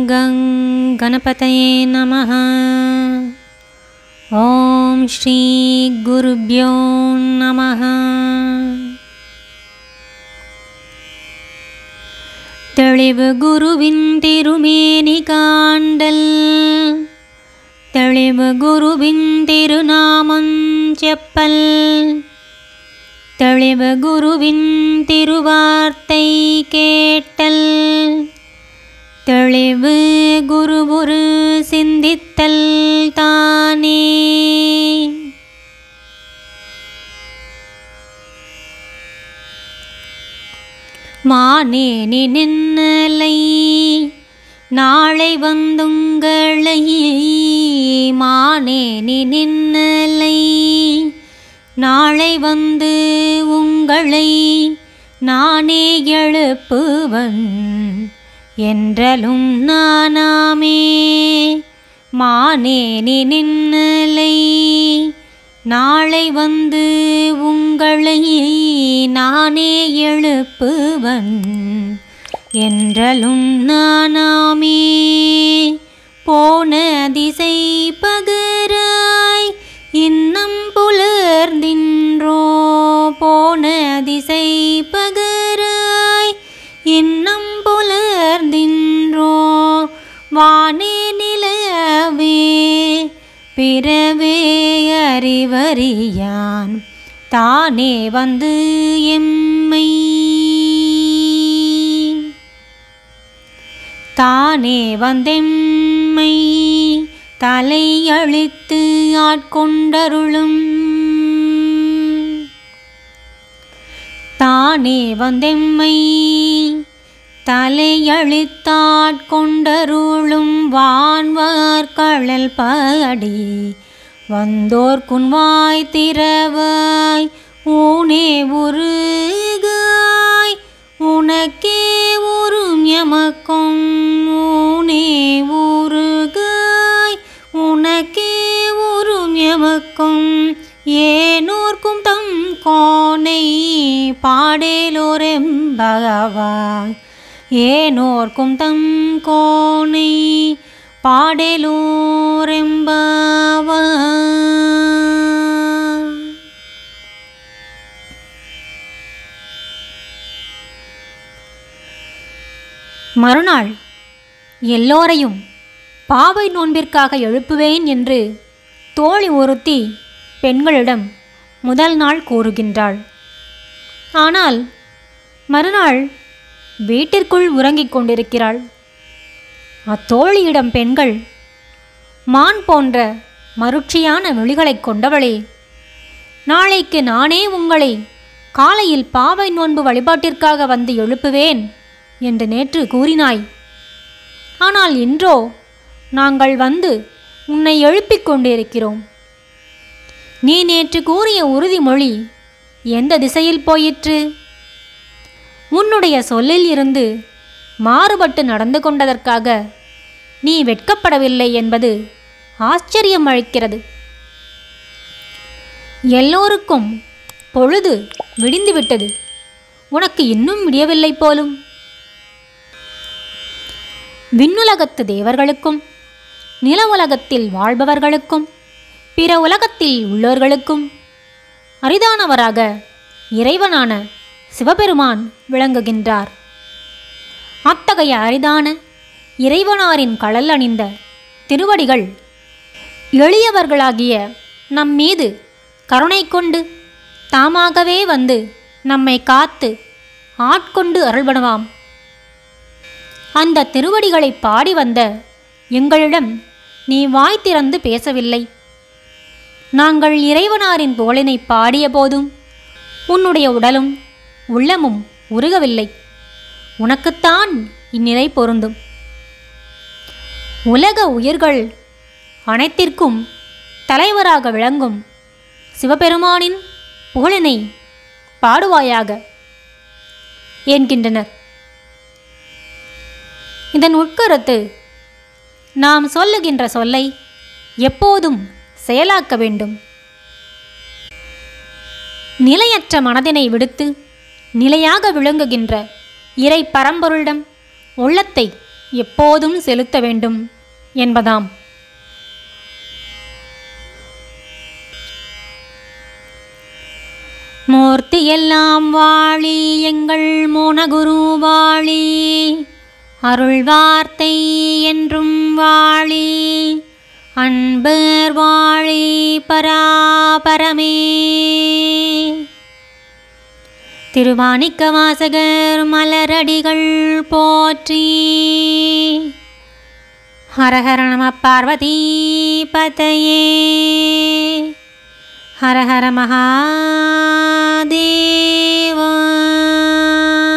गं गणपतये नमः ॐ श्रीगुरुभ्यो नमः தெளிவு குருவின் திருமேனி காண்டல் தெளிவு குருவின் திருநாமம் செப்பல் தெளிவு குருவின் திருவார்த்தை கேட்டல் தெளிவு குருபுரு சிந்தித்தல் தானே மானேனி நின்னலை நாளை வந்துங்களை மானேனி நின்னலை நாளை வந்து உங்களை நானே எழுப்புவன் என்றலும் நானாமே மானேனி நின்னலை நாளை வந்து உங்களை நானே எழுப்புவன் என்றலும் நானாமே போன திசை பகராய் இன்னம் புலர்ந்தின்றோ போன திசை பகராய் இன்னம் புலர்ந்தின்றோ வானே நிலவே பிறவே அறிவறியான் தானே வந்து எம்மை தானே வந்தெம்மை தலையழித்து ஆட்கொண்டருளும் தானே வந்தெம்மை தலையழித்தாட்கொண்டருளும் வான்வார்கழல் பாடி வந்தோர் குன்வாய் திறவாய் ஊனே உருகாய் உனக்கே உறும் எமக்கும் ஊனே உருகாய் உனக்கே உறும் எமக்கும் ஏனோர்க்கும் தம் கோனை பாடேலோரெம்பகவாய் ஏனோர்க்கும் தம் கோனை பாடேலோரெம்பவா மறுநாள் எல்லோரையும் பாவை நோன்பிற்காக எழுப்புவேன் என்று தோழி ஒருத்தி பெண்களிடம் முதல் நாள் கூறுகின்றாள் ஆனால் மறுநாள் வீட்டிற்குள் உறங்கிக் கொண்டிருக்கிறாள் அத்தோழியிடம் பெண்கள் மான் போன்ற மருட்சியான விழிகளைக் கொண்டவளே நாளைக்கு நானே உங்களை காலையில் பாவை நோன்பு வழிபாட்டிற்காக வந்து எழுப்புவேன் என்று நேற்று கூறினாய் ஆனால் இன்றோ நாங்கள் வந்து உன்னை எழுப்பிக் கொண்டிருக்கிறோம் நீ நேற்று கூறிய உறுதிமொழி எந்த திசையில் போயிற்று உன்னுடைய சொல்லில் இருந்து மாறுபட்டு நடந்து கொண்டதற்காக நீ வெட்கப்படவில்லை என்பது ஆச்சரியம் அளிக்கிறது எல்லோருக்கும் பொழுது விடிந்துவிட்டது உனக்கு இன்னும் விடியவில்லை போலும் விண்ணுலகத்து தேவர்களுக்கும் நில உலகத்தில் வாழ்பவர்களுக்கும் பிற உலகத்தில் உள்ளோர்களுக்கும் அரிதானவராக இறைவனான சிவபெருமான் விளங்குகின்றார் அத்தகைய அரிதான இறைவனாரின் கடல் அணிந்த திருவடிகள் எளியவர்களாகிய நம் மீது கருணை கொண்டு தாமாகவே வந்து நம்மை காத்து ஆட்கொண்டு அருள்படுவாம் அந்த திருவடிகளை பாடி வந்த எங்களிடம் நீ வாய் திறந்து பேசவில்லை நாங்கள் இறைவனாரின் புகழினை பாடிய போதும் உன்னுடைய உடலும் உள்ளமும் உருகவில்லை உனக்குத்தான் இந்நிலை பொருந்தும் உலக உயிர்கள் அனைத்திற்கும் தலைவராக விளங்கும் சிவபெருமானின் புகழினை பாடுவாயாக என்கின்றனர் இதன் உட்கருத்து நாம் சொல்லுகின்ற சொல்லை எப்போதும் செயலாக்க வேண்டும் நிலையற்ற மனதினை விடுத்து நிலையாக விளங்குகின்ற இறை பரம்பொருளிடம் உள்ளத்தை எப்போதும் செலுத்த வேண்டும் என்பதாம் மூர்த்தி எல்லாம் வாழி எங்கள் மோனகுரு வாழி அருள் வார்த்தை என்றும் வாழி அன்பர் வாழி பராபரமே திருவாணிக்க வாசகர் மலரடிகள் போற்றி ஹரஹர நம பார்வதி பதையே ஹர ஹர மகாதேவா